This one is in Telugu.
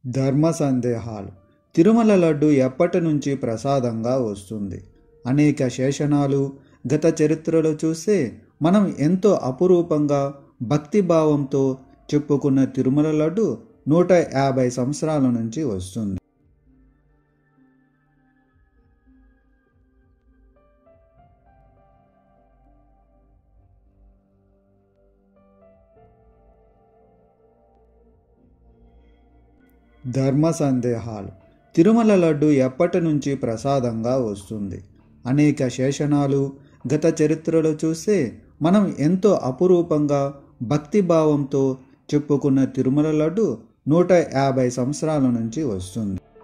ధర్మ సందేహాలు తిరుమల లడ్డు ఎప్పటి నుంచి ప్రసాదంగా వస్తుంది అనేక శేషణాలు గత చరిత్రలో చూస్తే మనం ఎంతో అపురూపంగా భక్తిభావంతో చెప్పుకున్న తిరుమల లడ్డు నూట యాభై సంవత్సరాల నుంచి వస్తుంది ధర్మ సందేహాలు తిరుమల లడ్డు ఎప్పటి నుంచి ప్రసాదంగా వస్తుంది అనేక శేషణాలు గత చరిత్రలో చూస్తే మనం ఎంతో అపురూపంగా భక్తిభావంతో చెప్పుకున్న తిరుమల లడ్డు నూట యాభై సంవత్సరాల నుంచి వస్తుంది